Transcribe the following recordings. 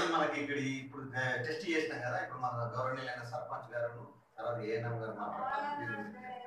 మనకి ఇక్కడ ఈ- ఇప్పుడు టెస్ట్ చేసినాం కదా ఇప్పుడు మన గౌరవనీయులైన సర్పంచ్ గారు తర్వాత ఏఎన్ఎం గారు మాట్లాడతారు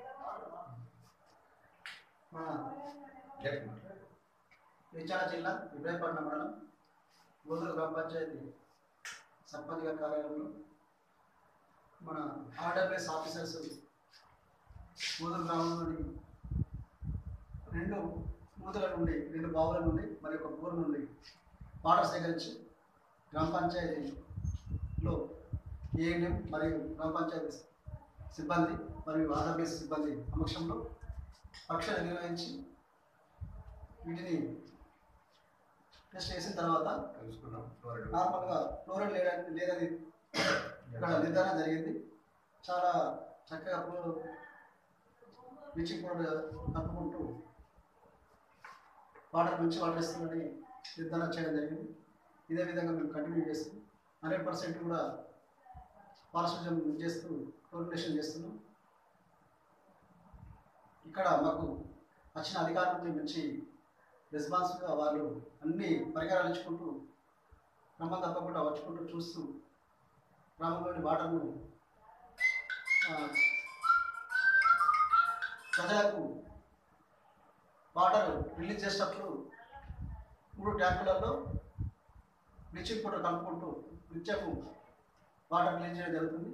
మన గట్టిగా మాట్లాడండి. విచార జిల్లా ఇబ్రాహీంపట్నం మండలం గోదూరు గ్రామ పంచాయతీ సర్పంచ్ గారి కార్యాలయంలో మన ఆర్డబ్ల్యూఎస్ ఆఫీసర్స్ గోదూరు గ్రామంలోని రెండు మూతల నుండి రెండు బావుల నుండి మరి ఒక బోర్ నుండి వాటర్ సేకరించి గ్రామ పంచాయతీలో ఏఎన్ఎం మరియు గ్రామ పంచాయతీ సిబ్బంది మరియు ఆర్డబ్ల్యూఎస్ సిబ్బంది సమక్షంలో పరీక్షలు నిర్వహించి వీటిని టెస్ట్ చేసిన తర్వాత తెలుసుకున్నాం ఫ్లోరైడ్ నార్మల్గా ఫ్లోరైడ్ లేదని లేదని ఇక్కడ నిర్ధారణ జరిగింది చాలా చక్కగా బ్లీచింగ్ పౌడర్ కలుపుకుంటూ వాటర్ మంచి వాటర్ ఇస్తుందని నిర్ధారణ చేయడం జరిగింది ఇదే విధంగా మేము కంటిన్యూ చేస్తాం హండ్రెడ్ పర్సెంట్ కూడా పారిశుధ్యం చేస్తూ క్లోరినేషన్ చేస్తున్నాం ఇక్కడ మాకు వచ్చిన అధికారుల నుండి మంచి రెస్పాన్స్గా వాళ్ళు అన్ని పరికరాలు ఇచ్చుకుంటూ క్రమం తప్పకుండా వచ్చుకుంటూ చూస్తూ గ్రామంలోని వాటర్ను ఆ, ప్రజలకు వాటర్ రిలీజ్ చేసేటప్పుడు మూడు ట్యాంకులలో బ్లీచింగ్ పౌడర్ కలుపుకుంటూ నిత్యము వాటర్ రిలీజ్ చేయడం జరుగుతుంది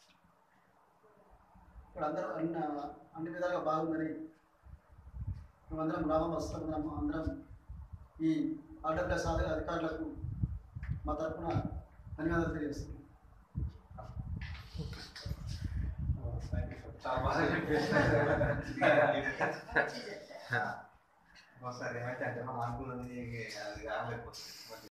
ఇక్కడ అందరూ అన్ని అన్ని విధాలుగా బాగుందని మేమందరం గ్రామం వస్తున్నాం అందరం ఈ ఆర్డబ్ల్యూఎస్ అధికారులకు మా తరఫున ధన్యవాదాలు తెలియజేస్తున్నాం చాలా బాగా చెప్పేసి ఒకసారి ఏమైతే అంటే మనం అనుకున్నది అది కాలేకపోతుంది